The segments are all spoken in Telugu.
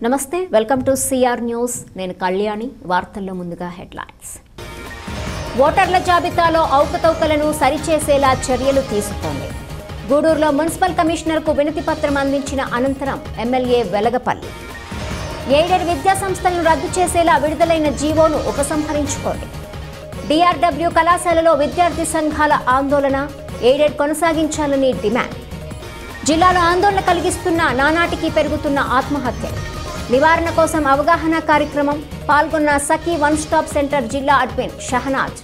నమస్తే వెల్కమ్ టు సిఆర్ న్యూస్ నేను కళ్యాణి వార్తల్లో ముందుగా హెడ్లైన్స్ ఓటర్ల జాబితాలో అవకతవకలను సరిచేసేలా చర్యలు తీసుకోండి గూడూరులో మున్సిపల్ కమిషనర్కు వినతి పత్రం అందించిన అనంతరం ఎమ్మెల్యే వెలగపల్లి ఎయిడెడ్ విద్యా సంస్థలను రద్దు చేసేలా విడుదలైన జీవోను ఉపసంహరించుకోండి డిఆర్డబ్ల్యూ కళాశాలలో విద్యార్థి సంఘాల ఆందోళన ఎయిడెడ్ కొనసాగించాలని డిమాండ్ జిల్లాలో ఆందోళన కలిగిస్తున్న నానాటికి పెరుగుతున్న ఆత్మహత్యలు నివారణ కోసం అవగాహన కార్యక్రమం పాల్గొన్న సఖీ వన్ స్టాప్ సెంటర్ జిల్లా అడ్మిన్ షహనాజ్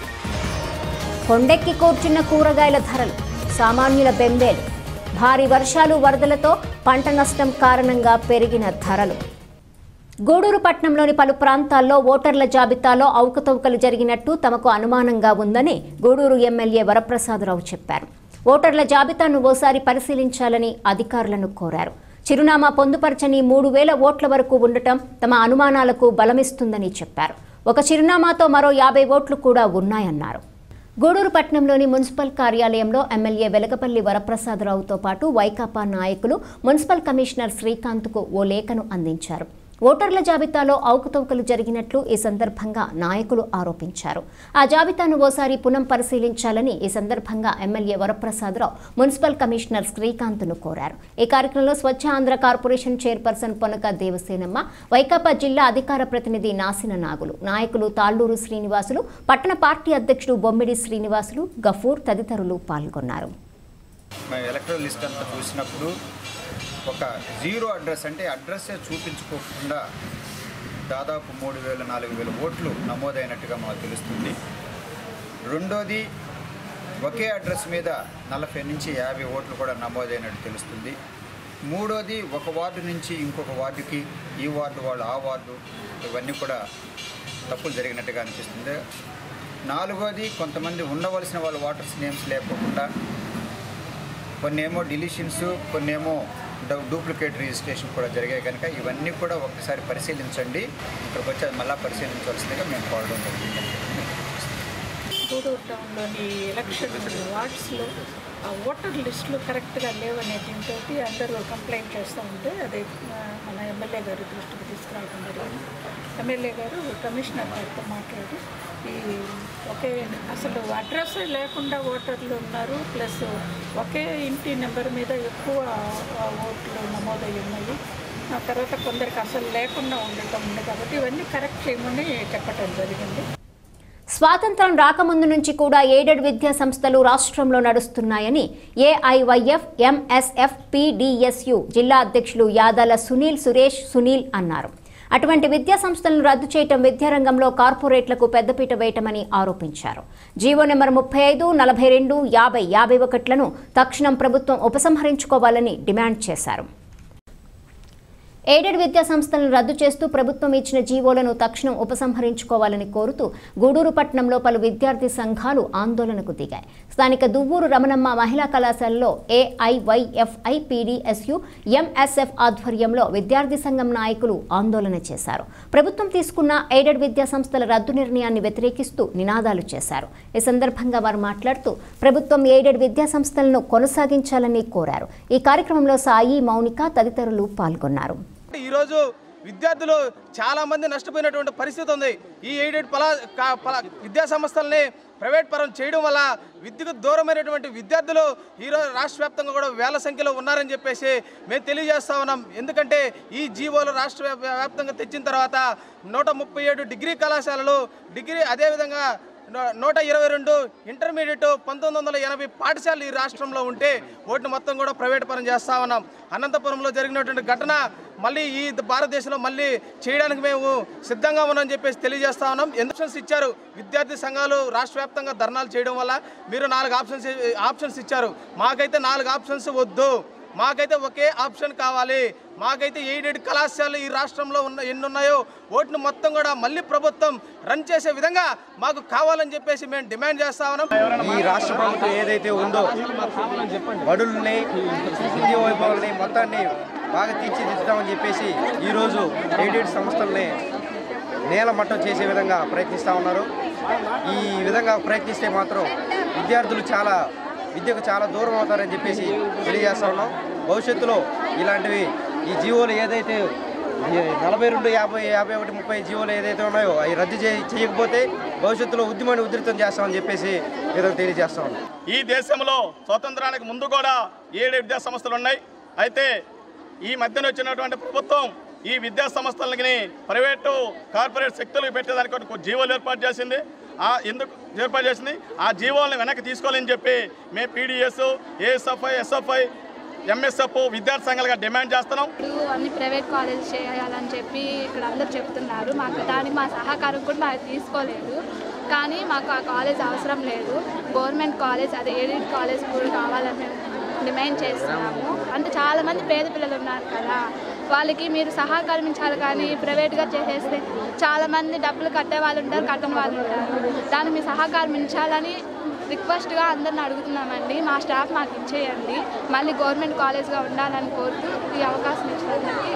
కొండెక్కి కూర్చున్న కూరగాయల ధరలు సామాన్యుల బెంబేలు భారీ వర్షాలు వరదలతో పంట నష్టం కారణంగా పెరిగిన ధరలు గూడూరు పట్టణంలోని పలు ప్రాంతాల్లో ఓటర్ల జాబితాలో అవకతవకలు జరిగినట్టు తమకు అనుమానంగా ఉందని గూడూరు ఎమ్మెల్యే వరప్రసాదరావు చెప్పారు ఓటర్ల జాబితాను ఓసారి పరిశీలించాలని అధికారులను కోరారు చిరునామా పొందుపరచని మూడు వేల ఓట్ల వరకు ఉండటం తమ అనుమానాలకు బలమిస్తుందని చెప్పారు ఒక చిరునామాతో మరో యాభై ఓట్లు కూడా ఉన్నాయన్నారు గూడూరు పట్టణంలోని మున్సిపల్ కార్యాలయంలో ఎమ్మెల్యే వెలగపల్లి వరప్రసాదరావుతో పాటు వైకాపా నాయకులు మున్సిపల్ కమిషనర్ శ్రీకాంత్కు ఓ లేఖను అందించారు ఓటర్ల జాబితాలో అవకతవకలు జరిగినట్లు ఈ సందర్భంగా నాయకులు ఆరోపించారు ఆ జాబితాను ఓసారి పునం పరిశీలించాలని ఈ సందర్భంగా ఎమ్మెల్యే వరప్రసాదరావు మున్సిపల్ కమిషనర్ శ్రీకాంత్ను కోరారు ఈ కార్యక్రమంలో స్వచ్ఛ ఆంధ్ర కార్పొరేషన్ చైర్పర్సన్ పొనక దేవసేనమ్మ వైకాపా జిల్లా అధికార ప్రతినిధి నాసిన నాగులు నాయకులు తాళ్లూరు శ్రీనివాసులు పట్టణ పార్టీ అధ్యక్షుడు బొమ్మిడి శ్రీనివాసులు గఫూర్ తదితరులు పాల్గొన్నారు మేము ఎలక్ట్రల్ లిస్ట్ అంతా చూసినప్పుడు ఒక జీరో అడ్రస్ అంటే అడ్రస్సే చూపించుకోకుండా దాదాపు మూడు వేల నాలుగు వేల ఓట్లు నమోదైనట్టుగా మాకు తెలుస్తుంది రెండోది ఒకే అడ్రస్ మీద నలభై నుంచి యాభై ఓట్లు కూడా నమోదైనట్టు తెలుస్తుంది మూడోది ఒక వార్డు నుంచి ఇంకొక వార్డుకి ఈ వార్డు వాళ్ళు ఆ వార్డు ఇవన్నీ కూడా తప్పులు జరిగినట్టుగా అనిపిస్తుంది నాలుగోది కొంతమంది ఉండవలసిన వాళ్ళ వాటర్స్ నేమ్స్ లేకోకుండా కొన్ని ఏమో డిలీషన్స్ కొన్ని ఏమో డ- డూప్లికేట్ రిజిస్ట్రేషన్ కూడా జరిగాయి కనుక ఇవన్నీ కూడా ఒకసారి పరిశీలించండి ఇక్కడికి వచ్చి అది మళ్ళీ పరిశీలించవలసిందిగా మేము కోరడం జరిగింది గూడూరు టౌన్లోని ఎలక్షన్ వార్డ్స్లో ఆ ఓటర్ లిస్టులు కరెక్ట్గా లేవనే దీంతో అందరూ కంప్లైంట్ చేస్తూ ఉంటే అది ఆ, మన ఎమ్మెల్యే గారి దృష్టికి తీసుకురావడం జరిగింది ఎమ్మెల్యే గారు కమిషనర్ గారితో మాట్లాడి ఈ ఒకే అసలు అడ్రస్ లేకుండా ఓటర్లు ఉన్నారు ప్లస్ ఒకే ఇంటి నెంబర్ మీద ఎక్కువ ఆ, ఓట్లు నమోదై ఉన్నాయి ఆ తర్వాత కొందరికి అసలు లేకుండా ఉండటం ఉంది కాబట్టి ఇవన్నీ కరెక్ట్ చేయమని చెప్పడం జరిగింది స్వాతంత్రం రాకముందు నుంచి కూడా ఎయిడెడ్ విద్యా సంస్థలు రాష్ట్రంలో నడుస్తున్నాయని ఏఐవైఎఫ్ ఎంఎస్ఎఫ్ పిడిఎస్యు జిల్లా అధ్యక్షులు యాదాల సునీల్ సురేష్ సునీల్ అన్నారు అటువంటి విద్యా సంస్థలను రద్దు చేయటం విద్యారంగంలో కార్పొరేట్లకు పెద్దపీట వేయటమని ఆరోపించారు జీవో నెంబర్ ముప్పై ఐదు నలభై రెండు యాభై యాభై ఒకట్లను తక్షణం ప్రభుత్వం ఉపసంహరించుకోవాలని డిమాండ్ చేశారు ఎయిడెడ్ విద్యా సంస్థలను రద్దు చేస్తూ ప్రభుత్వం ఇచ్చిన జీవోలను తక్షణం ఉపసంహరించుకోవాలని కోరుతూ గూడూరు పట్టణంలో పలు విద్యార్థి సంఘాలు ఆందోళనకు దిగాయి స్థానిక దువ్వూరు రమణమ్మ మహిళా కళాశాలలో ఏఐవైఎఫ్ఐ పీడీఎస్యు ఎంఎస్ఎఫ్ ఆధ్వర్యంలో విద్యార్థి సంఘం నాయకులు ఆందోళన చేశారు ప్రభుత్వం తీసుకున్న ఎయిడెడ్ విద్యా సంస్థల రద్దు నిర్ణయాన్ని వ్యతిరేకిస్తూ నినాదాలు చేశారు ఈ సందర్భంగా వారు మాట్లాడుతూ ప్రభుత్వం ఎయిడెడ్ విద్యా సంస్థలను కొనసాగించాలని కోరారు ఈ కార్యక్రమంలో సాయి మౌనిక తదితరులు పాల్గొన్నారు అంటే ఈరోజు విద్యార్థులు చాలా మంది నష్టపోయినటువంటి పరిస్థితి ఉంది ఈ ఎయిడెడ్ పలా కా- పలా విద్యా సంస్థల్ని ప్రైవేట్ పరం చేయడం వల్ల విద్యకు దూరమైనటువంటి విద్యార్థులు ఈరోజు రాష్ట్ర వ్యాప్తంగా కూడా వేల సంఖ్యలో ఉన్నారని చెప్పేసి మేము తెలియజేస్తా ఉన్నాం ఎందుకంటే ఈ జీవోలు రాష్ట్ర వ్యాప- వ్యాప్తంగా తెచ్చిన తర్వాత నూట ముప్పై ఏడు డిగ్రీ కళాశాలలు డిగ్రీ అదేవిధంగా నూ- నూట ఇరవై రెండు ఇంటర్మీడియట్ పంతొమ్మిది వందల ఎనభై పాఠశాలలు ఈ రాష్ట్రంలో ఉంటే వాటిని మొత్తం కూడా ప్రైవేట్ పరం చేస్తా ఉన్నాం అనంతపురంలో జరిగినటువంటి ఘటన మళ్ళీ ఈ భారతదేశంలో మళ్ళీ చేయడానికి మేము సిద్ధంగా ఉన్నామని చెప్పేసి తెలియజేస్తా ఉన్నాం ఆప్షన్స్ ఇచ్చారు విద్యార్థి సంఘాలు రాష్ట్ర వ్యాప్తంగా ధర్నాలు చేయడం వల్ల మీరు నాలుగు ఆప్షన్స్ ఆప్షన్స్ ఇచ్చారు మాకైతే నాలుగు ఆప్షన్స్ వద్దు మాకైతే ఒకే ఆప్షన్ కావాలి మాకైతే ఎయిడెడ్ కళాశాలలు ఈ రాష్ట్రంలో ఉన్న ఎన్ని ఉన్నాయో వాటిని మొత్తం కూడా మళ్ళీ ప్రభుత్వం రన్ చేసే విధంగా మాకు కావాలని చెప్పేసి మేము డిమాండ్ చేస్తా ఉన్నాం ఈ రాష్ట్ర ప్రభుత్వం ఏదైతే ఉందో బడుల్ని విద్యా వైభవాల్ని మొత్తాన్ని బాగా తీర్చిదిద్దామని చెప్పేసి ఈరోజు ఎయిడెడ్ సంస్థల్ని నేలమట్టం చేసే విధంగా ప్రయత్నిస్తూ ఉన్నారు ఈ విధంగా ప్రయత్నిస్తే మాత్రం విద్యార్థులు చాలా విద్యకు చాలా దూరం అవుతారని చెప్పేసి తెలియజేస్తా ఉన్నాం భవిష్యత్తులో ఇలాంటివి ఈ జీవోలు ఏదైతే ఈ నలభై రెండు యాభై యాభై ఒకటి ముప్పై జీవోలు ఏదైతే ఉన్నాయో అవి రద్దు చేయ చేయకపోతే భవిష్యత్తులో ఉద్యమాన్ని ఉధృతం చేస్తామని చెప్పేసి ఈరోజు తెలియజేస్తాం ఈ దేశంలో స్వతంత్రానికి ముందు కూడా ఏడు విద్యా సంస్థలు ఉన్నాయి అయితే ఈ మధ్యన వచ్చినటువంటి ప్రభుత్వం ఈ విద్యా సంస్థలకి ప్రైవేటు కార్పొరేట్ శక్తులకు పెట్టేదానికి ఒక జీవోలు ఏర్పాటు చేసింది ఆ ఎందుకు ఏర్పాటు చేసింది ఆ జీవోలను వెనక్కి తీసుకోవాలని చెప్పి మేము పీడిఎస్ ఏఎస్ఎఫ్ఐ ఎస్ఎఫ్ఐ ఎంఎస్ఎఫ్ విద్యార్థి సంఘాలుగా డిమాండ్ చేస్తున్నాం ఇప్పుడు అన్ని ప్రైవేట్ కాలేజ్ చేయాలని చెప్పి ఇక్కడ అందరు చెప్తున్నారు మాకు దానికి మా సహకారం కూడా మాకు తీసుకోలేదు కానీ మాకు ఆ కాలేజ్ అవసరం లేదు గవర్నమెంట్ కాలేజ్ అదే ఎయిడెడ్ కాలేజ్ కూడా కావాలని మేము డిమాండ్ చేస్తున్నాము అంటే చాలామంది పేద పిల్లలు ఉన్నారు కదా వాళ్ళకి మీరు సహకరించాలి కానీ ప్రైవేట్గా చేసేస్తే చాలామంది డబ్బులు కట్టే వాళ్ళు ఉంటారు కట్టని వాళ్ళు ఉంటారు దాన్ని మీరు సహకరించాలని రిక్వెస్ట్గా అందరిని అడుగుతున్నామండి మా స్టాఫ్ మాకు ఇచ్చేయండి మళ్ళీ గవర్నమెంట్ కాలేజ్గా ఉండాలని కోరుతూ ఈ అవకాశం ఇచ్చినందుకు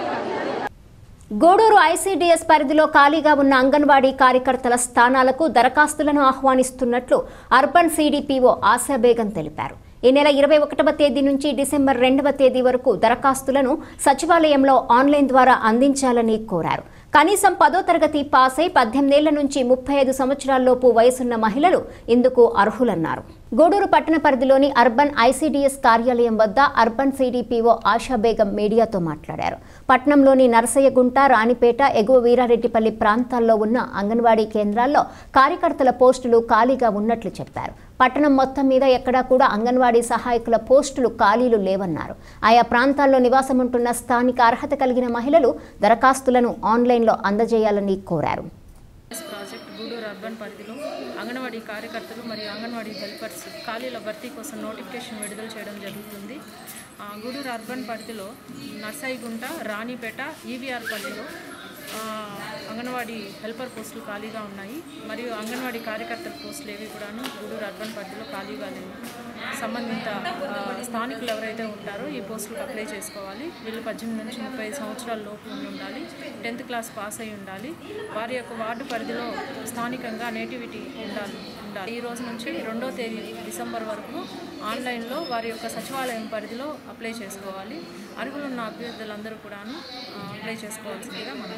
గూడూరు ఐసీడీఎస్ పరిధిలో ఖాళీగా ఉన్న అంగన్వాడీ కార్యకర్తల స్థానాలకు దరఖాస్తులను ఆహ్వానిస్తున్నట్లు అర్బన్ సీడీపీఓ ఆశా బేగం తెలిపారు ఈ నెల ఇరవై ఒకటవ తేదీ నుంచి డిసెంబర్ రెండవ తేదీ వరకు దరఖాస్తులను సచివాలయంలో ఆన్లైన్ ద్వారా అందించాలని కోరారు కనీసం పదో తరగతి పాస్ అయి పద్దెనిమిదేళ్ల నుంచి ముప్పై ఐదు సంవత్సరాల్లోపు వయసున్న మహిళలు ఇందుకు అర్హులన్నారు గూడూరు పట్టణ పరిధిలోని అర్బన్ ఐసీడీఎస్ కార్యాలయం వద్ద అర్బన్ సీడీపీఓ ఆశా బేగం మీడియాతో మాట్లాడారు పట్టణంలోని నరసయ్యగుంట రాణిపేట ఎగువ వీరారెడ్డిపల్లి ప్రాంతాల్లో ఉన్న అంగన్వాడీ కేంద్రాల్లో కార్యకర్తల పోస్టులు ఖాళీగా ఉన్నట్లు చెప్పారు పట్టణం మొత్తం మీద ఎక్కడా కూడా అంగన్వాడీ సహాయకుల పోస్టులు ఖాళీలు లేవన్నారు ఆయా ప్రాంతాల్లో నివాసం ఉంటున్న స్థానిక అర్హత కలిగిన మహిళలు దరఖాస్తులను ఆన్లైన్లో అందజేయాలని కోరారు ఎస్ ప్రాజెక్ట్ గూడూరు అర్బన్ పరిధిలో అంగన్వాడీ కార్యకర్తలు మరియు అంగన్వాడీ హెల్పర్స్ ఖాళీల భర్తీ కోసం నోటిఫికేషన్ విడుదల చేయడం జరుగుతుంది ఆ, గూడూరు అర్బన్ పరిధిలో నర్సాయిగుంట రాణిపేట ఈవీఆర్ పల్లిలో ఆ, అంగన్వాడీ హెల్పర్ పోస్టులు ఖాళీగా ఉన్నాయి మరియు అంగన్వాడీ కార్యకర్తల పోస్టులు ఏవి కూడాను గూడూరు అర్బన్ పరిధిలో ఖాళీగా లేవు సంబంధిత ఆ, స్థానికులు ఎవరైతే ఉంటారో ఈ పోస్టులకు అప్లై చేసుకోవాలి వీళ్ళు పద్దెనిమిది నుంచి ముప్పై ఐదు సంవత్సరాల లోపు ఉండి ఉండాలి టెన్త్ క్లాస్ పాస్ అయి ఉండాలి వారి యొక్క వార్డు పరిధిలో స్థానికంగా నేటివిటీ ఉండాలి ఉండాలి ఈ రోజు నుంచి రెండో తేదీ డిసెంబర్ వరకు ఆన్లైన్లో వారి యొక్క సచివాలయం పరిధిలో అప్లై చేసుకోవాలి అర్హులున్న అభ్యర్థులందరూ కూడాను ఆ, అప్లై చేసుకోవాల్సిందిగా మనం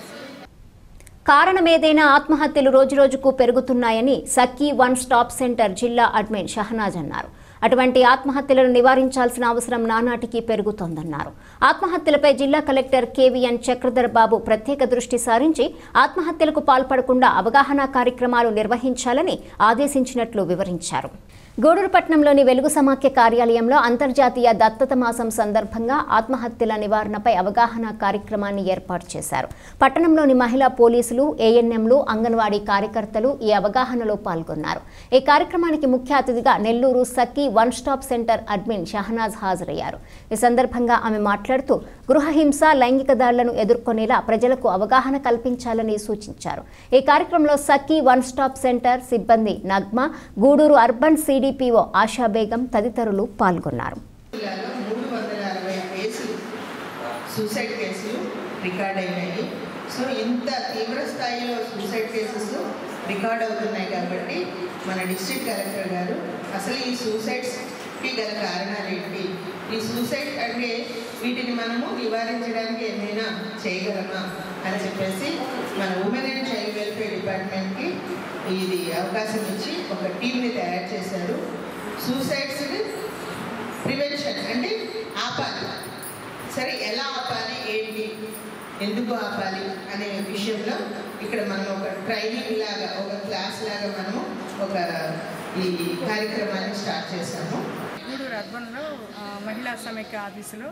కారణమేదైనా ఆత్మహత్యలు రోజురోజుకు పెరుగుతున్నాయని సఖీ వన్ స్టాప్ సెంటర్ జిల్లా అడ్మిన్ షహనాజ్ అన్నారు అటువంటి ఆత్మహత్యలను నివారించాల్సిన అవసరం నానాటికి పెరుగుతోందన్నారు ఆత్మహత్యలపై జిల్లా కలెక్టర్ కేవీఎన్ చక్రధర్ బాబు ప్రత్యేక దృష్టి సారించి ఆత్మహత్యలకు పాల్పడకుండా అవగాహన కార్యక్రమాలు నిర్వహించాలని ఆదేశించినట్లు వివరించారు గూడూరు పట్టణంలోని వెలుగు సమాఖ్య కార్యాలయంలో అంతర్జాతీయ దత్తత మాసం సందర్భంగా ఆత్మహత్యల నివారణపై అవగాహన కార్యక్రమాన్ని ఏర్పాటు చేశారు పట్టణంలోని మహిళా పోలీసులు ఏఎన్ఎంలు అంగన్వాడీ కార్యకర్తలు ఈ అవగాహనలో పాల్గొన్నారు ఈ కార్యక్రమానికి ముఖ్య అతిథిగా Nellore Sakhi one stop center admin Shahnaz హాజరయ్యారు ఈ సందర్భంగా ఆమె మాట్లాడుతూ గృహహింస లైంగిక దాడులను ఎదుర్కొనేలా ప్రజలకు అవగాహన కల్పించాలని సూచించారు ఈ కార్యక్రమంలో సఖీ వన్ స్టాప్ సెంటర్ సిబ్బంది నగ్మ గూడూరు అర్బన్ సిడిపిఓ ఆశా బేగం తదితరులు పాల్గొన్నారు జిల్లాలో మూడు వందల అరవై కేసులు సూసైడ్ కేసులు రికార్డ్ అయినాయి సో ఇంత తీవ్ర స్థాయిలో సూసైడ్ కేసెస్ రికార్డ్ అవుతున్నాయి కాబట్టి మన డిస్ట్రిక్ట్ కలెక్టర్ గారు అసలు ఈ సూసైడ్స్కి గల కారణాలు ఏంటి ఈ సూసైడ్ అంటే వీటిని మనము నివారించడానికి ఏమైనా చేయగలమా అని చెప్పేసి మన ఉమెన్ అండ్ చైల్డ్ వెల్ఫేర్ డిపార్ట్మెంట్కి ఇది అవకాశం ఇచ్చి ఒక టీంని తయారు చేశారు సూసైడ్స్ ప్రివెన్షన్ అంటే ఆపాలి సరే ఎలా ఆపాలి ఏంటి ఎందుకు ఆపాలి అనే విషయంలో ఇక్కడ మనం ఒక ట్రైనింగ్ లాగా ఒక క్లాస్ లాగా మనము ఒక ఈ కార్యక్రమాన్ని స్టార్ట్ చేశాము గూడూరు అర్బన్లో ఆ, మహిళా సమైక్య ఆఫీసులో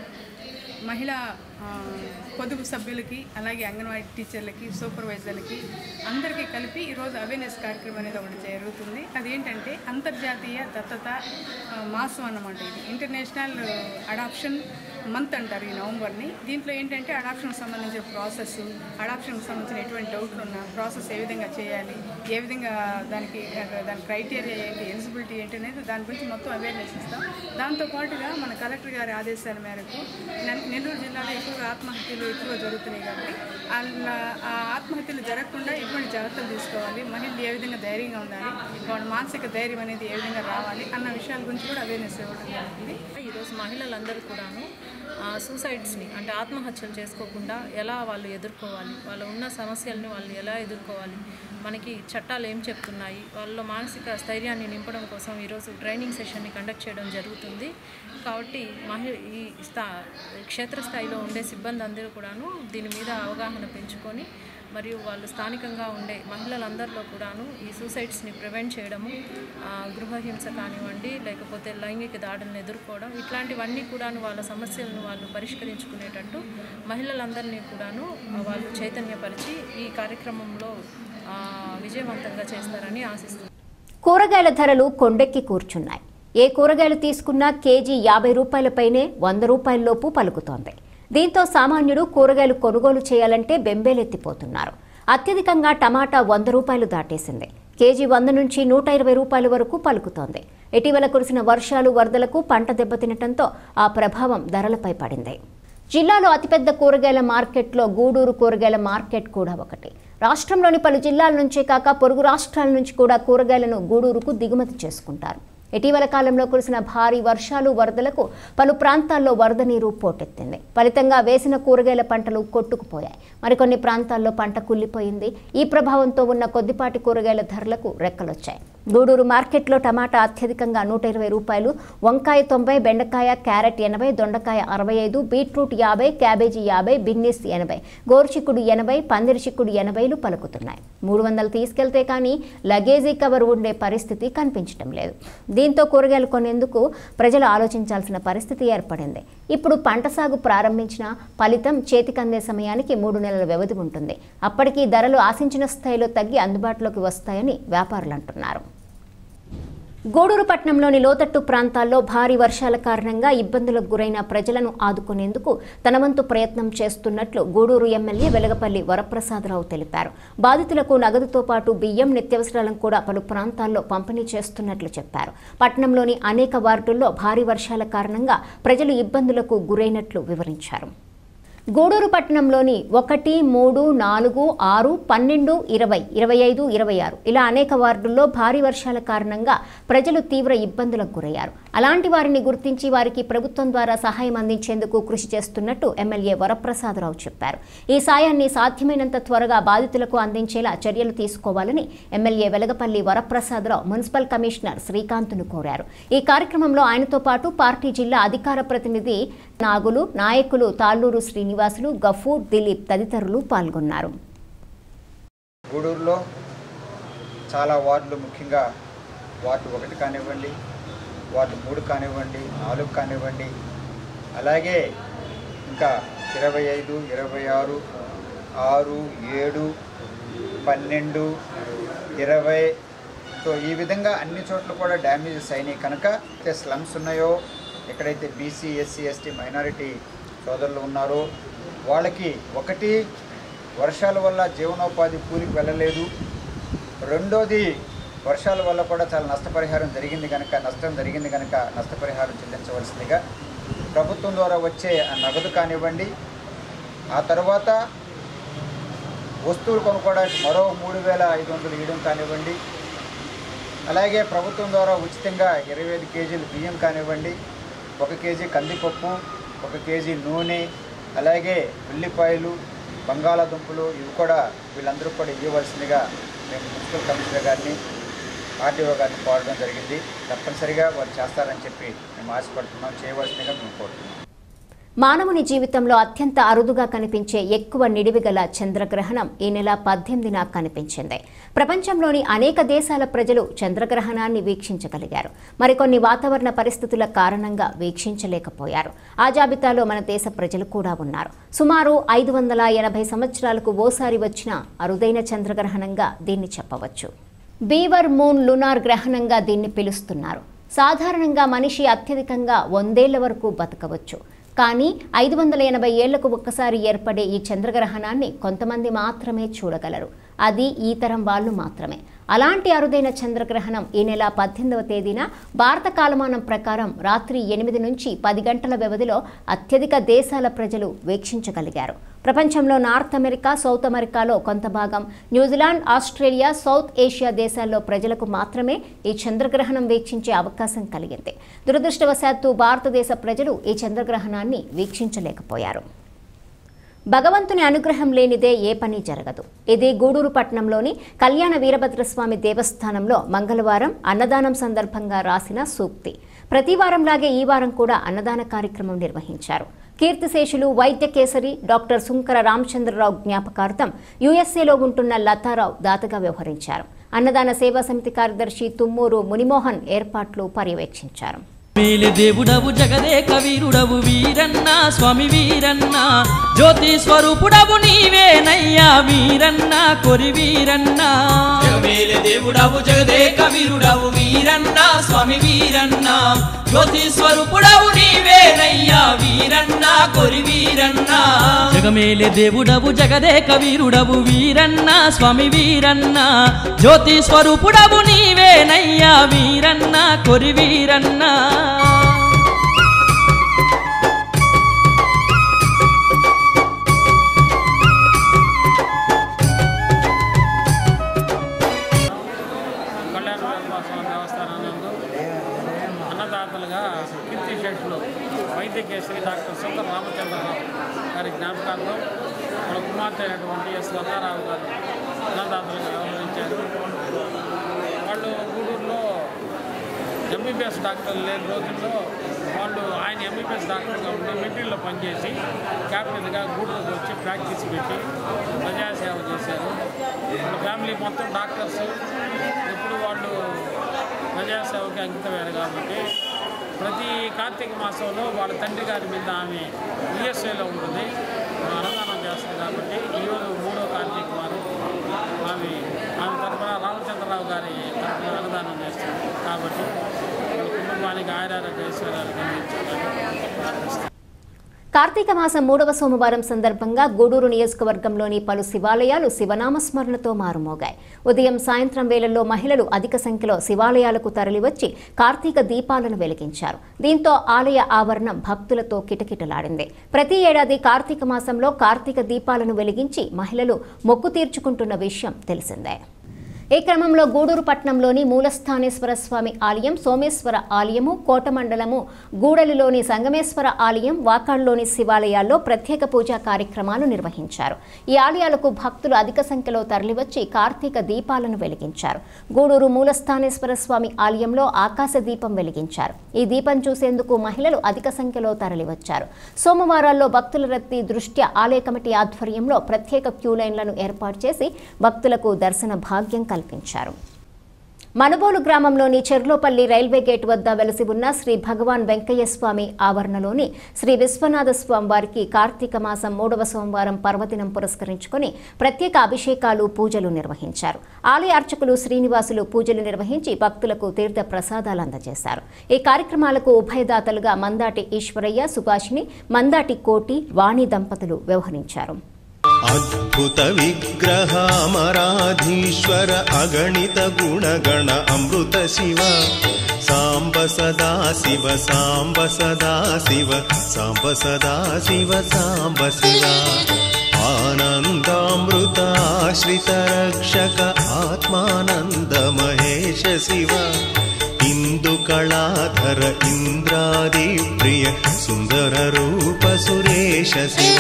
మహిళా ఆ, పొదుపు సభ్యులకి అలాగే అంగన్వాడీ టీచర్లకి సూపర్వైజర్లకి అందరికీ కలిపి ఈరోజు అవేర్నెస్ కార్యక్రమం అనేది ఒకటి జరుగుతుంది అదేంటంటే అంతర్జాతీయ దత్తత ఆ, మాసం అన్నమాట ఇది ఇంటర్నేషనల్ అడాప్షన్ మంత్ అంటారు ఈ నవంబర్ని దీంట్లో ఏంటంటే అడాప్షన్కి సంబంధించిన ప్రాసెస్ అడాప్షన్కి సంబంధించిన ఎటువంటి డౌట్లు ఉన్నా ప్రాసెస్ ఏ విధంగా చేయాలి ఏ విధంగా దానికి దాని క్రైటీరియా ఏంటి ఎలిజిబిలిటీ ఏంటి అనేది దాని గురించి మొత్తం అవేర్నెస్ ఇస్తాం దాంతో పాటుగా మన కలెక్టర్ గారి ఆదేశాల మేరకు నె- నెల్లూరు జిల్లాలో ఈ ఎక్కువగా ఆత్మహత్యలు ఎక్కువ జరుగుతున్నాయి కాబట్టి అలా ఆ ఆత్మహత్యలు జరగకుండా ఎటువంటి జాగ్రత్తలు తీసుకోవాలి మహిళలు ఏ విధంగా ధైర్యంగా ఉండాలి వాళ్ళ మానసిక ధైర్యం అనేది ఏ విధంగా రావాలి అన్న విషయాల గురించి కూడా అవేర్నెస్ ఇవ్వడం జరుగుతుంది ఈరోజు మహిళలందరూ కూడాను ఆ, సూసైడ్స్ని అంటే ఆత్మహత్యలు చేసుకోకుండా ఎలా వాళ్ళు ఎదుర్కోవాలి వాళ్ళ ఉన్న సమస్యల్ని వాళ్ళు ఎలా ఎదుర్కోవాలి మనకి చట్టాలు ఏం చెప్తున్నాయి వాళ్ళ మానసిక స్థైర్యాన్ని నింపడం కోసం ఈరోజు ట్రైనింగ్ సెషన్ని కండక్ట్ చేయడం జరుగుతుంది కాబట్టి మహి ఈ స్థా క్షేత్రస్థాయిలో ఉండే సిబ్బంది అందరూ కూడాను దీని మీద అవగాహన పెంచుకొని మరియు వాళ్ళు స్థానికంగా ఉండే మహిళలందరిలో కూడాను ఈ సూసైడ్స్ని ప్రివెంట్ చేయడము ఆ, గృహహింస కానివ్వండి లేకపోతే లైంగిక దాడులను ఎదుర్కోవడం ఇట్లాంటివన్నీ కూడాను వాళ్ళ సమస్యలను వాళ్ళు పరిష్కరించుకునేటట్టు మహిళలందరినీ కూడాను ఆ, వాళ్ళు చైతన్యపరిచి ఈ కార్యక్రమంలో ఆ, విజయవంతంగా చేస్తారని ఆశిస్తున్నాను కూరగాయల ధరలు కొండెక్కి కూర్చున్నాయి ఏ కూరగాయలు తీసుకున్నా కేజీ యాభై రూపాయలపైనే వంద రూపాయలలోపు పలుకుతోంది దీంతో సామాన్యుడు కూరగాయలు కొనుగోలు చేయాలంటే బెంబేలెత్తిపోతున్నారు అత్యధికంగా టమాటా వంద రూపాయలు దాటేసింది కేజీ వంద నుంచి నూట ఇరవై రూపాయల వరకు పలుకుతోంది ఇటీవల కురిసిన వర్షాలు వరదలకు పంట దెబ్బతినటంతో ఆ ప్రభావం ధరలపై పడింది జిల్లాలో అతిపెద్ద కూరగాయల మార్కెట్లో గూడూరు కూరగాయల మార్కెట్ కూడా ఒకటి రాష్ట్రంలోని పలు జిల్లాల నుంచే కాక పొరుగు రాష్ట్రాల నుంచి కూడా కూరగాయలను గూడూరుకు దిగుమతి చేసుకుంటారు ఇటీవల కాలంలో కురిసిన భారీ వర్షాలు వరదలకు పలు ప్రాంతాల్లో వరద నీరు పోటెత్తింది ఫలితంగా వేసిన కూరగాయల పంటలు కొట్టుకుపోయాయి మరికొన్ని ప్రాంతాల్లో పంట కుళ్ళిపోయింది ఈ ప్రభావంతో ఉన్న కొద్దిపాటి కూరగాయల ధరలకు రెక్కలొచ్చాయి గూడూరు మార్కెట్లో టమాటా అత్యధికంగా నూట ఇరవై రూపాయలు వంకాయ తొంభై బెండకాయ క్యారెట్ ఎనభై దొండకాయ అరవై ఐదు బీట్రూట్ యాభై క్యాబేజీ యాభై బిన్నీస్ ఎనభై గోరుచిక్కుడు ఎనభై పందిరి చిక్కుడు ఎనభైలు పలుకుతున్నాయి మూడు వందలు తీసుకెళ్తే కానీ లగేజీ కవర్ ఉండే పరిస్థితి కనిపించడం లేదు దీంతో కూరగాయలు కొనేందుకు ప్రజలు ఆలోచించాల్సిన పరిస్థితి ఏర్పడింది ఇప్పుడు పంట సాగు ప్రారంభించిన ఫలితం చేతికందే సమయానికి మూడు నెలల వ్యవధి ఉంటుంది అప్పటికి ధరలు ఆశించిన స్థాయిలో తగ్గి అందుబాటులోకి వస్తాయని వ్యాపారులు అంటున్నారు గూడూరు పట్టణంలోని లోతట్టు ప్రాంతాల్లో భారీ వర్షాల కారణంగా ఇబ్బందులకు గురైన ప్రజలను ఆదుకునేందుకు తన వంతు ప్రయత్నం చేస్తున్నట్లు గూడూరు ఎమ్మెల్యే వెలగపల్లి వరప్రసాదరావు తెలిపారు బాధితులకు నగదుతో పాటు బియ్యం నిత్యావసరాలను కూడా పలు ప్రాంతాల్లో పంపిణీ చేస్తున్నట్లు చెప్పారు పట్టణంలోని అనేక వార్డుల్లో భారీ వర్షాల కారణంగా ప్రజలు ఇబ్బందులకు గురైనట్లు వివరించారు గూడూరు పట్టణంలోని ఒకటి మూడు నాలుగు ఆరు పన్నెండు ఇరవై ఇరవై ఐదు ఇరవై ఆరు ఇలా అనేక వార్డుల్లో భారీ వర్షాల కారణంగా ప్రజలు తీవ్ర ఇబ్బందులకు గురయ్యారు అలాంటి వారిని గుర్తించి వారికి ప్రభుత్వం ద్వారా సహాయం అందించేందుకు కృషి చేస్తున్నట్టు ఎమ్మెల్యే వరప్రసాదరావు చెప్పారు ఈ సాయాన్ని సాధ్యమైనంత త్వరగా బాధితులకు అందించేలా చర్యలు తీసుకోవాలని MLA Velagapalli Varaprasadarao municipal commissioner శ్రీకాంత్ను కోరారు ఈ కార్యక్రమంలో ఆయనతో పాటు పార్టీ జిల్లా అధికార ప్రతినిధి నాగులు నాయకులు తాళ్ళూరు శ్రీనివాసులు గఫూర్ దిలీప్ తదితరులు పాల్గొన్నారు గూడూరులో చాలా వార్డులు ముఖ్యంగా వార్డు ఒకటి కానివ్వండి వార్డు మూడు కానివ్వండి నాలుగు కానివ్వండి అలాగే ఇంకా ఇరవై ఐదు ఇరవై ఆరు ఆరు ఏడు పన్నెండు ఇరవై సో ఈ విధంగా అన్ని చోట్ల కూడా డ్యామేజెస్ అయినాయి కనుక అయితే స్లమ్స్ ఉన్నాయో ఎక్కడైతే బీసీ ఎస్సీ ఎస్టీ మైనారిటీ సోదరులు ఉన్నారో వాళ్ళకి ఒకటి వర్షాల వల్ల జీవనోపాధి కూలికి వెళ్ళలేదు రెండోది వర్షాల వల్ల కూడా చాలా నష్టపరిహారం జరిగింది కనుక నష్టం జరిగింది కనుక నష్టపరిహారం చెల్లించవలసిందిగా ప్రభుత్వం ద్వారా వచ్చే ఆ నగదు కానివ్వండి ఆ తర్వాత వస్తువులు కొనుక్కోవడానికి మరో మూడు వేల ఐదు వందలు ఇవ్వడం కానివ్వండి అలాగే ప్రభుత్వం ద్వారా ఉచితంగా ఇరవై ఐదు కేజీలు బియ్యం కానివ్వండి ఒక కేజీ కందిపప్పు ఒక కేజీ నూనె అలాగే ఉల్లిపాయలు బంగాళాదుంపలు ఇవి కూడా వీళ్ళందరూ కూడా ఇవ్వవలసిందిగా మేము మున్సిపల్ కమిషనర్ గారిని ఆర్టీఓ గారిని కోరడం జరిగింది తప్పనిసరిగా వారు చేస్తారని చెప్పి మేము ఆశపడుతున్నాం చేయవలసిందిగా మేము కోరుతున్నాం మానవుని జీవితంలో అత్యంత అరుదుగా కనిపించే ఎక్కువ నిడివి గల చంద్రగ్రహణం ఈ నెల పద్దెనిమిదిన కనిపించింది ప్రపంచంలోని అనేక దేశాల ప్రజలు చంద్రగ్రహణాన్ని వీక్షించగలిగారు మరికొన్ని వాతావరణ పరిస్థితుల కారణంగా వీక్షించలేకపోయారు ఆ జాబితాలో మన దేశ ప్రజలు కూడా ఉన్నారు సుమారు ఐదు వందల ఎనభై సంవత్సరాలకు ఓసారి వచ్చిన అరుదైన చంద్రగ్రహణంగా దీన్ని చెప్పవచ్చు బీవర్ మూన్ లునార్ గ్రహణంగా దీన్ని పిలుస్తున్నారు సాధారణంగా మనిషి అత్యధికంగా వందేళ్ల వరకు బతకవచ్చు కానీ ఐదు వందల ఎనభై ఏళ్లకు ఒక్కసారి ఏర్పడే ఈ చంద్రగ్రహణాన్ని కొంతమంది మాత్రమే చూడగలరు అది ఈ తరం వాళ్ళు మాత్రమే అలాంటి అరుదైన చంద్రగ్రహణం ఈ నెల పద్దెనిమిదవ తేదీన భారత కాలమానం ప్రకారం రాత్రి ఎనిమిది నుంచి పది గంటల వ్యవధిలో అత్యధిక దేశాల ప్రజలు వీక్షించగలిగారు ప్రపంచంలో నార్త్ అమెరికా సౌత్ అమెరికాలో కొంత భాగం న్యూజిలాండ్ ఆస్ట్రేలియా సౌత్ ఏషియా దేశాల్లో ప్రజలకు మాత్రమే ఈ చంద్రగ్రహణం వీక్షించే అవకాశం కలిగింది దురదృష్టవశాత్తు భారతదేశ ప్రజలు ఈ చంద్రగ్రహణాన్ని వీక్షించలేకపోయారు భగవంతుని అనుగ్రహం లేనిదే ఏ పని జరగదు ఇది గూడూరు పట్టణంలోని కళ్యాణ వీరభద్రస్వామి దేవస్థానంలో మంగళవారం అన్నదానం సందర్భంగా రాసిన సూక్తి ప్రతి వారంలాగే ఈ వారం కూడా అన్నదాన కార్యక్రమం నిర్వహించారు కీర్తిశేషులు వైద్య కేసరి డాక్టర్ సుంకర రామచంద్రరావు జ్ఞాపకార్థం యుఎస్ఏలో ఉంటున్న లతారావు దాతగా వ్యవహరించారు అన్నదాన సేవా సమితి కార్యదర్శి తుమ్మూరు మునిమోహన్ ఏర్పాట్లు పర్యవేక్షించారు మేలి దేవుడవు జగదేక వీరుడవు వీరన్న స్వామి వీరన్న జ్యోతి స్వరూపుడవు నీవేనయ్యా వీరన్న కొరి వీరన్న మేలి దేవుడవు జగదేక వీరుడవు వీరన్న స్వామి వీరన్న జ్యోతి స్వరూపుడవు నీవేనయ్యా వీరన్న కొరి వీరన్న జగమేలి దేవుడవు జగదేక వీరుడవు వీరన్న స్వామి వీరన్న జ్యోతి స్వరూపుడవు నీవేనయ్యా వీరన్న కొరి వీరన్న కళ్యాణ స్వామి దేవస్థానం నందు అన్నదాతలుగా కీర్తిశేషులు వైద్య కేసరి డాక్టర్ సుందర రామచంద్రరావు గారి జ్ఞాపకార్థం వాళ్ళ కుమార్తె అయినటువంటి ఎస్ లతారావు గారు అన్నదాతలుగా వ్యవహరించారు వాళ్ళు గూడూరులో ఎంబీబీఎస్ డాక్టర్లు లేని రోజుల్లో వాళ్ళు ఆయన ఎంబీబీఎస్ డాక్టర్గా ఉండి మెటీరియల్లో పనిచేసి క్యాపిటల్గా గూడూరుకు వచ్చి ప్రాక్టీస్ పెట్టి ప్రజాసేవ చేశారు వాళ్ళ ఫ్యామిలీ మొత్తం డాక్టర్స్ ఇప్పుడు వాళ్ళు ప్రజాసేవకి అంకితమయ్యారు కాబట్టి ప్రతి కార్తీక మాసంలో వాళ్ళ తండ్రి గారి మీద ఆమె యుఎస్ఏలో ఉంటుంది అన్నదానం చేస్తుంది కాబట్టి ఈరోజు మూడో కార్తీక వారం ఆమె ఆమె తరఫున రామచంద్రరావు గారి తరఫున అన్నదానం చేస్తుంది కాబట్టి వాళ్ళ కుటుంబానికి ఆయురారోగ్య ఐశ్వర్యాలు కలిగించాలని ప్రార్థిస్తున్నాను కార్తీక మాసం మూడవ సోమవారం సందర్భంగా గూడూరు నియోజకవర్గంలోని పలు శివాలయాలు శివనామస్మరణతో మారుమోగాయి ఉదయం సాయంత్రం వేళల్లో మహిళలు అధిక సంఖ్యలో శివాలయాలకు తరలివచ్చి కార్తీక దీపాలను వెలిగించారు దీంతో ఆలయ ఆవరణం భక్తులతో కిటకిటలాడింది ప్రతి ఏడాది కార్తీక మాసంలో కార్తీక దీపాలను వెలిగించి మహిళలు మొక్కు తీర్చుకుంటున్న విషయం తెలిసిందే ఈ క్రమంలో గూడూరు పట్టణంలోని మూలస్థానేశ్వర స్వామి ఆలయం సోమేశ్వర ఆలయము కోట మండలము గూడలిలోని సంగమేశ్వర ఆలయం వాకాడ్లోని శివాలయాల్లో ప్రత్యేక పూజా కార్యక్రమాలు నిర్వహించారు ఈ ఆలయాలకు భక్తులు అధిక సంఖ్యలో తరలివచ్చి కార్తీక దీపాలను వెలిగించారు గూడూరు మూలస్థానేశ్వర స్వామి ఆలయంలో ఆకాశ దీపం వెలిగించారు ఈ దీపం చూసేందుకు మహిళలు అధిక సంఖ్యలో తరలివచ్చారు సోమవారాల్లో భక్తుల రద్దీ దృష్ట్యా ఆలయ కమిటీ ఆధ్వర్యంలో ప్రత్యేక క్యూ లైన్లను ఏర్పాటు చేసి భక్తులకు దర్శన భాగ్యం కల్పించారు మనుబోలు గ్రామంలోని చెర్లోపల్లి రైల్వే గేట్ వద్ద వెలసి ఉన్న శ్రీ భగవాన్ వెంకయ్య స్వామి ఆవరణలోని శ్రీ విశ్వనాథ స్వామి వారికి కార్తీక మాసం మూడవ సోమవారం పర్వదినం పురస్కరించుకొని ప్రత్యేక అభిషేకాలు పూజలు నిర్వహించారు ఆలయ అర్చకులు శ్రీనివాసులు పూజలు నిర్వహించి భక్తులకు తీర్థ ప్రసాదాలు అందజేశారు ఈ కార్యక్రమాలకు ఉభయదాతలుగా మందాటి ఈశ్వరయ్య సుభాషిణి మందాటి కోటి వాణి దంపతులు వ్యవహరించారు అద్భుత విగ్రహామరాధీశ్వర అగణిత గుణగణ అమృత శివ సాంబ సదా శివ సాంబ సదా శివ సాంబ సదా శివ సాంబ శివ ఆనందామృత ఆశ్రిత రక్షక ఆత్మానంద మహేశ శివ ఇందు కళాధర ఇంద్రాది ప్రియ సుందర రూప సురేశ శివ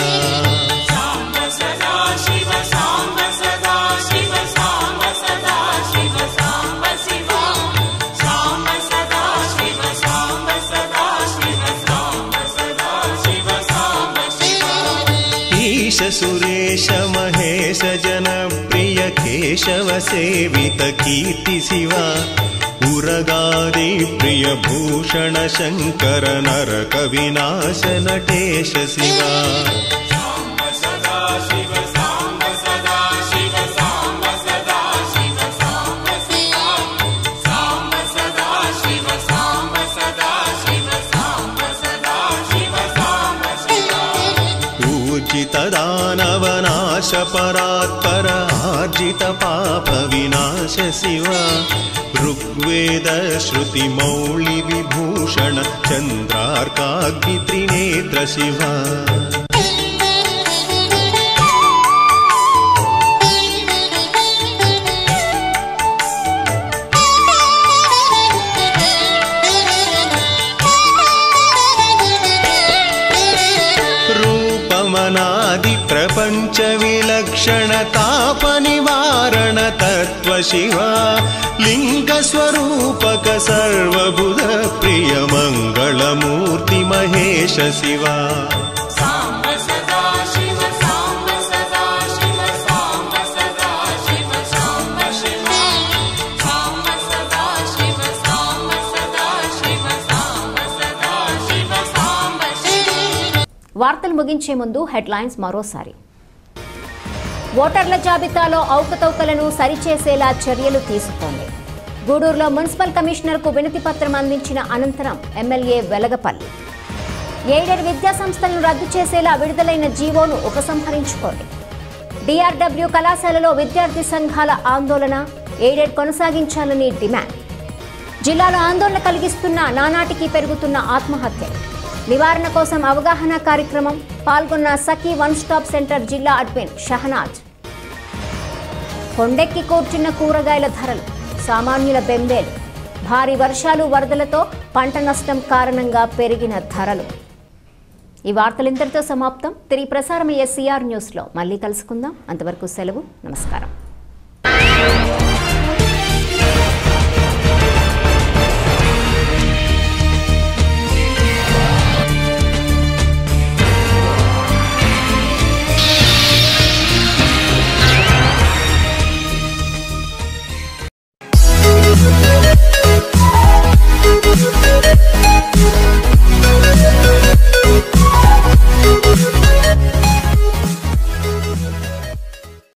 ईश सुरेश महेश जन प्रिय केशव सेवित कीर्ति शिवा उरगादि प्रिय भूषण शङ्कर नर कविनाश नटेश शिवा पूजित दानवनाश परात्पर मार्जित पाप विनाश शिवा ऋग्वेद श्रुतिमौळि विभूषण चन्द्रार्काग्नित्रिनेत्र शिवा रूपमनादि प्रपञ्च विलक्षण ताप निवारण तत्त्व शिवा लिङ्गस्वरूपक सर्वबुध प्रिय मङ्गलमूर्ति महेश शिवा साम्ब सदा शिव साम्ब सदा शिव साम्ब सदा शिव साम्ब शिव साम्ब सदा शिव साम्ब सदा शिव साम्ब सदा शिव साम्ब शिव వార్తలు ముగించే ముందు హెడ్లైన్స్ మరోసారి ఓటర్ల జాబితాలో అవకతవకలను సరిచేసేలా చర్యలు తీసుకోండి గూడూరులో మున్సిపల్ కమిషనర్కు వినతి పత్రం అందించిన అనంతరం ఎమ్మెల్యే వెలగపల్లి ఎయిడెడ్ విద్యా సంస్థలను రద్దు చేసేలా విడుదలైన జీవోను ఉపసంహరించుకోండి డిఆర్డబ్ల్యూ కళాశాలలో విద్యార్థి సంఘాల ఆందోళన ఎయిడెడ్ కొనసాగించాలని డిమాండ్ జిల్లాలో ఆందోళన కలిగిస్తున్న నానాటికి పెరుగుతున్న ఆత్మహత్యలు నివారణ కోసం అవగాహన కార్యక్రమం పాల్గొన్న సఖీ వన్ స్టాప్ సెంటర్ జిల్లా అడ్మిన్ షహనాజ్ కొండెక్కి కూర్చున్న కూరగాయల ధరలు సామాన్యుల బెంబేలు భారీ వర్షాలు వరదలతో పంట నష్టం కారణంగా పెరిగిన ధరలు ఈ వార్తలు ఇంతటితో సమాప్తం తిరిగి ప్రసారమయ్యే సిఆర్ న్యూస్లో మళ్ళీ కలుసుకుందాం అంతవరకు సెలవు నమస్కారం